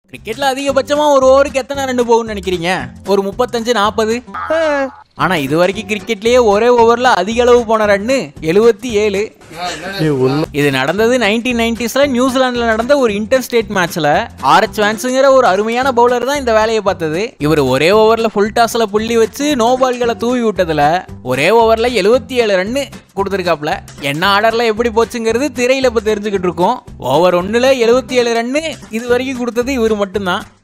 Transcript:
கிரிக்கெட்ல அதிகபட்சமா ஒரு ஓவருக்கு எத்தனை ரன் போகும்னு நினைக்கிறீங்க ஒரு முப்பத்தஞ்சு நாற்பது ஆனா இது வரைக்கும் கிரிக்கெட்லயே ஒரே ஓவர்ல அதிக அளவு போன ரன்னு எழுபத்தி ஏழு இது நடந்தது நைன்டீன் நைன்டிஸ்ல நியூசிலாந்துல நடந்த ஒரு இன்டர் ஸ்டேட் மேட்ச்ல ஆர்எச் வான்ஸுங்கிற ஒரு அருமையான பவுலர் தான் இந்த வேலையை பார்த்தது இவர் ஒரே ஓவர்ல ஃபுல் டாஸ்ல புள்ளி வச்சு நோ பால்களை தூவி விட்டதுல ஒரே ஓவர்ல எழுபத்தி ஏழு ரன்னு கொடுத்துருக்காப்ல என்ன ஆர்டர்ல எப்படி போச்சுங்கிறது திரையில இப்ப தெரிஞ்சுக்கிட்டு இருக்கோம் ஓவர் ஒண்ணுல எழுபத்தி ஏழு ரன்னு இது வரைக்கும் கொடுத்தது இவர் மட்டும்தான்